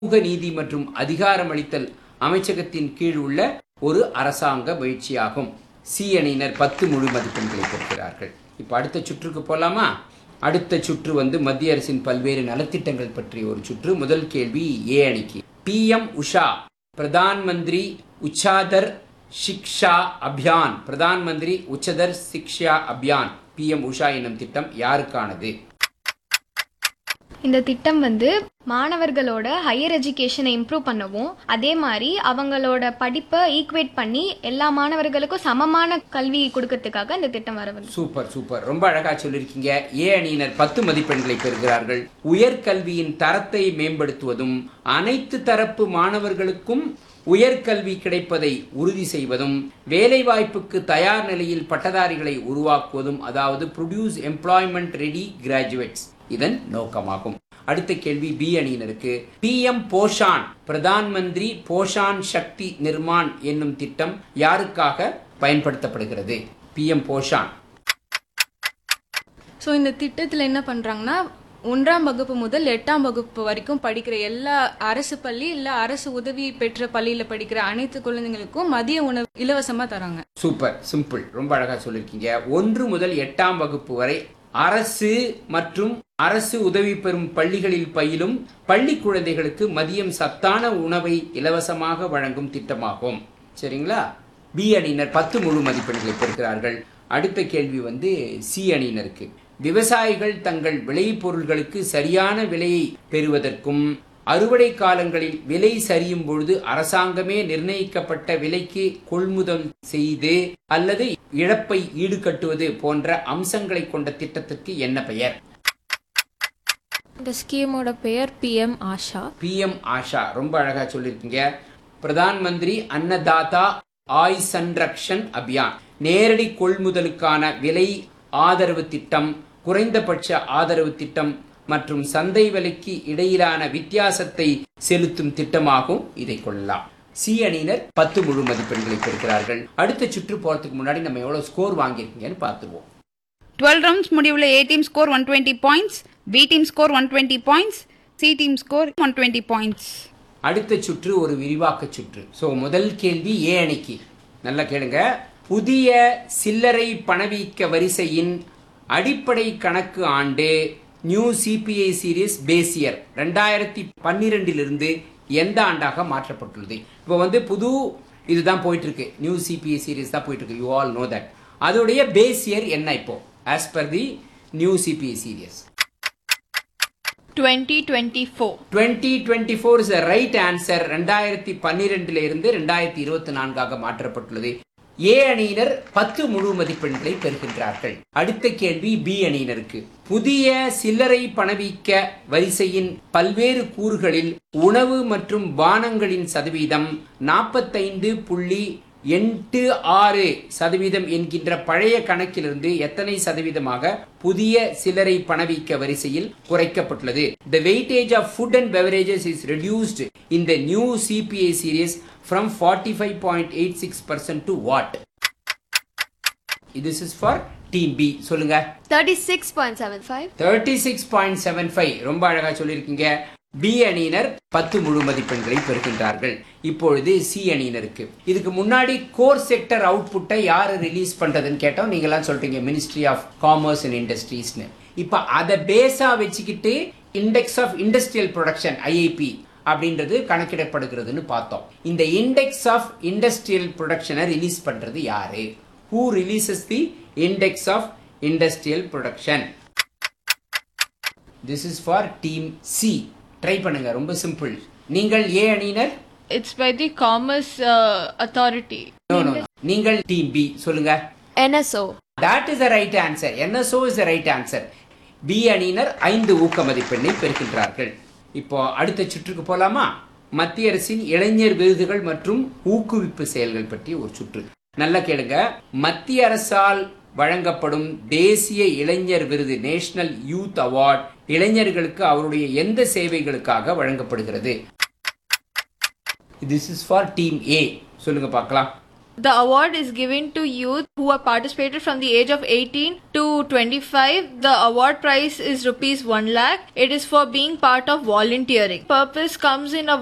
சமூக நீதி மற்றும் அதிகாரமளித்தல் அமைச்சகத்தின் கீழ் உள்ள ஒரு அரசாங்க முயற்சியாகும் சி அணியினர் பத்து முழு மதிப்பெண்களை பெறுகிறார்கள் இப்போ அடுத்த சுற்றுக்கு போலாமா அடுத்த சுற்று வந்து மத்திய அரசின் பல்வேறு நலத்திட்டங்கள் பற்றிய ஒரு சுற்று முதல் கேள்வி ஏ அணிக்கு பிஎம் உஷா பிரதான் மந்திரி உச்சாதர் சிக்ஷா அபியான் பிரதான் மந்திரி உச்சதர் சிக்ஷா அபியான் பிஎம் உஷா என்னும் திட்டம் யாருக்கானது இந்த திட்டம் வந்து மாணவர்களோட ஹையர் எஜுகேஷனை இம்ப்ரூவ் பண்ணவும் அதே மாதிரி அவங்களோட படிப்பை ஈக்குவேட் பண்ணி எல்லா மாணவர்களுக்கும் சமமான கல்வி கொடுக்கறதுக்காக இந்த திட்டம் வர வந்து சூப்பர் சூப்பர் ரொம்ப அழகா சொல்லியிருக்கீங்க ஏ அணியினர் பத்து மதிப்பெண்களை பெறுகிறார்கள் உயர்கல்வியின் தரத்தை மேம்படுத்துவதும் அனைத்து தரப்பு மாணவர்களுக்கும் உயர்கல்வி கிடைப்பதை உறுதி செய்வதும் வேலைவாய்ப்புக்கு தயார் நிலையில் பட்டதாரிகளை உருவாக்குவதும் அதாவது ப்ரொடியூஸ் எம்ப்ளாய்மெண்ட் ரெடி கிராஜுவேட்ஸ் இதன் நோக்கமாகும் அடுத்த கேள்வி பி அணியினருக்கு பிஎம் போஷான் பிரதான் மந்திரி போஷான் சக்தி நிர்மான் என்னும் திட்டம் யாருக்காக பயன்படுத்தப்படுகிறது பிஎம் போஷான் ஸோ இந்த திட்டத்தில் என்ன பண்ணுறாங்கன்னா ஒன்றாம் வகுப்பு முதல் எட்டாம் வகுப்பு வரைக்கும் படிக்கிற எல்லா அரசு பள்ளி இல்லை அரசு உதவி பெற்ற பள்ளியில் படிக்கிற அனைத்து குழந்தைங்களுக்கும் மதிய உணவு இலவசமாக தராங்க சூப்பர் சிம்பிள் ரொம்ப அழகா சொல்லியிருக்கீங்க ஒன்று முதல் எட்டாம் வகுப்பு வரை அரசு மற்றும் அரசு உதவி பெறும் பள்ளிகளில் பயிலும் பள்ளி குழந்தைகளுக்கு மதியம் சத்தான உணவை இலவசமாக வழங்கும் திட்டமாகும் சரிங்களா பி அணியினர் பத்து முழு மதிப்பெண்களை பெறுகிறார்கள் அடுத்த கேள்வி வந்து சி அணியினருக்கு விவசாயிகள் தங்கள் விளைபொருள்களுக்கு சரியான விலையை பெறுவதற்கும் அறுவடை காலங்களில் விலை சரியும் பொழுது அரசாங்கமே நிர்ணயிக்கப்பட்ட விலைக்கு கொள்முதல் செய்து அல்லது இழப்பை ஈடுகட்டுவது போன்ற அம்சங்களை கொண்ட திட்டத்திற்கு என்ன பெயர் இந்த ஸ்கீமோட பெயர் பிஎம் ஆஷா பிஎம் ஆஷா ரொம்ப அழகா சொல்லியிருக்கீங்க பிரதான் மந்திரி அன்னதாதா ஆய் சன்ரக்ஷன் அபியான் நேரடி கொள்முதலுக்கான விலை ஆதரவு திட்டம் குறைந்தபட்ச ஆதரவு திட்டம் மற்றும் சந்தை விலைக்கு இடையிலான வித்தியாசத்தை செலுத்தும் திட்டமாகும் இதை கொள்ளலாம் சி அணியினர் பத்து முழு மதிப்பெண்களை பெறுகிறார்கள் அடுத்த சுற்று போறதுக்கு முன்னாடி நம்ம எவ்வளவு ஸ்கோர் வாங்கியிருக்கீங்கன்னு பார்த்துருவோம் டுவெல் ரவுண்ட்ஸ் முடிவில் A team score one twenty points B team score one twenty points C team score one twenty points அடுத்த சுற்று ஒரு விரிவாக்க சுற்று ஸோ முதல் கேள்வி ஏ அணிக்கு நல்லா கேளுங்க புதிய சில்லறை பணவீக்க வரிசையின் அடிப்படை கணக்கு ஆண்டு நியூ சிபிஐ சீரிஸ் பேசியர் ரெண்டாயிரத்தி பன்னிரெண்டிலிருந்து எந்த ஆண்டாக மாற்றப்பட்டுள்ளது இப்போ வந்து புது இதுதான் போயிட்டு இருக்கு நியூ சிபிஐ சீரிஸ் தான் போயிட்டு இருக்கு யூ ஆல் நோ தட் அதோடைய பேசியர் என்ன இப்போ as per the new CPI series twenty twenty four twenty twenty four is right answer ரெண்டாயிரத்தி பன்னிரெண்டுல இருந்து ரெண்டாயிரத்தி இருபத்தி நான்காக மாற்றப்பட்டுள்ளது ஏ அணியினர் பத்து முழு மதிப்பெண்களை பெறுகின்றார்கள் அடுத்த கேள்வி பி அணியினருக்கு புதிய சில்லறை பணவீக்க வரிசையின் பல்வேறு கூறுகளில் உணவு மற்றும் பானங்களின் சதவீதம் நாற்பத்தைந்து புள்ளி எட்டு ஆறு சதவீதம் என்கின்ற பழைய கணக்கிலிருந்து எத்தனை சதவீதமாக புதிய சில்லறை பணவீக்க வரிசையில் குறைக்கப்பட்டுள்ளது the weightage of food and beverages is reduced in the new CPI series from forty five point eight six percent to what this is for team B சொல்லுங்க thirty six point seven five thirty six point seven five ரொம்ப அழகா சொல்லியிருக்கீங்க B அணியினர் பத்து முழு மதிப்பெண்களை பெறுகின்றார்கள் இப்பொழுது C அணியினருக்கு இதுக்கு முன்னாடி கோர் செக்டர் அவுட்புட்டை யார் ரிலீஸ் பண்றதுன்னு கேட்டோம் நீங்களாம் சொல்றீங்க மினிஸ்ட்ரி ஆஃப் காமர்ஸ் அண்ட் இண்டஸ்ட்ரீஸ்னு இப்போ அதை பேஸா வச்சுக்கிட்டு index of industrial production IIP அப்படின்றது கணக்கிடப்படுகிறதுன்னு பார்த்தோம் இந்த இண்டெக்ஸ் ஆஃப் இண்டஸ்ட்ரியல் ப்ரொடக்ஷனை ரிலீஸ் பண்றது யாரு who releases the index of industrial production this is for team C try பண்ணுங்க ரொம்ப சிம்பிள் நீங்கள் ஏ அணியினர் it's by the commerce authority No, no, no. நீங்கள் டீம் பி சொல்லுங்க NSO that is the right answer NSO is the right answer B அணியினர் ஐந்து ஊக்க மதிப்பெண்ணை பெறுகின்றார்கள் இப்போ அடுத்த சுற்றுக்கு போலாமா மத்திய அரசின் இளைஞர் விருதுகள் மற்றும் ஊக்குவிப்பு செயல்கள் பற்றி ஒரு சுற்று நல்லா கேளுங்க மத்திய அரசால் வழங்கப்படும் தேசிய இளைஞர் விருது நேஷனல் யூத் அவார்ட் இளைஞர்களுக்கு அவருடைய எந்த சேவைகளுக்காக வழங்கப்படுகிறது this is for team A சொல்லுங்க பார்க்கலாம் The award is given to youth who have participated from the age of 18 to 25. The award price is rupees 1 lakh. It is for being part of volunteering. Purpose comes in a